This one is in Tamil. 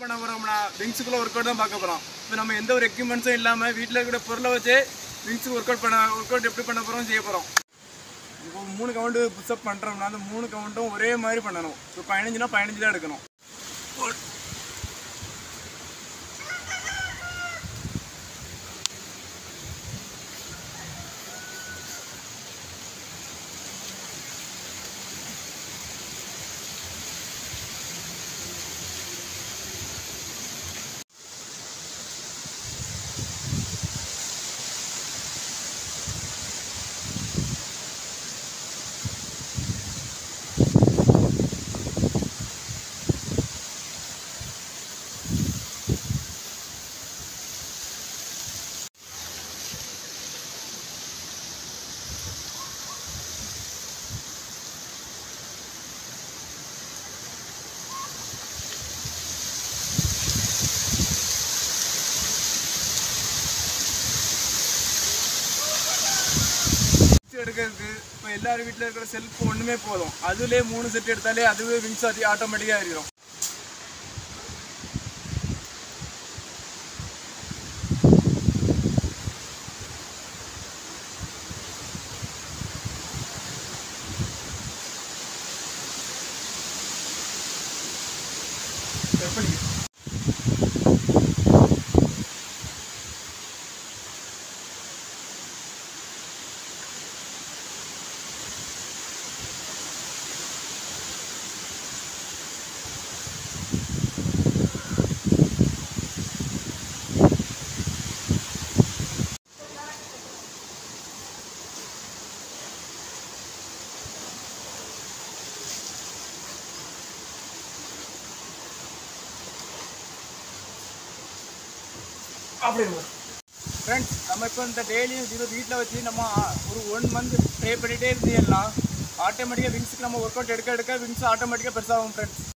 பண்ண போகிறோம்னா விங்ஸுக்குள்ள ஒர்க் அவுட் தான் பார்க்க போகிறோம் இப்போ நம்ம எந்த ஒரு எக்யூப்மெண்ட்ஸும் இல்லாமல் வீட்டில் இருக்கிற பொருளை வச்சு விங்ஸுக்கு ஒர்க் அவுட் பண்ண ஒர்க் அவுட் எப்படி பண்ண போகிறோம் செய்ய போகிறோம் இப்போ மூணு கவுண்டு புஷ்அப் பண்ணுறோம்னா அந்த மூணு கவுண்ட்டும் ஒரே மாதிரி பண்ணணும் இப்போ பதினஞ்சுனா பதினஞ்சு தான் எடுக்கணும் விங்ஸ் எடுக்கிறதுக்கு இப்போ எல்லார் வீட்டில் இருக்கிற செல்ஃப் ஒன்றுமே போதும் அதுலேயே மூணு செட் எடுத்தாலே அதுவே விங்ஸ் அது ஆட்டோமேட்டிக்காக ஏறிடும் எப்படி அப்படி ஃப்ரெண்ட்ஸ் நம்ம இப்போ இந்த டெய்லியும் இது வீட்டில் வச்சு நம்ம ஒரு ஒன் மந்த் ட்ரை பண்ணிகிட்டே இருந்தீங்கன்னா ஆட்டோமேட்டிக்காக விங்ஸுக்கு நம்ம ஒர்க் அவுட் எடுக்க எடுக்க விங்ஸ் ஆட்டோமேட்டிக்காக பெருசாகும் ஃப்ரெண்ட்ஸ்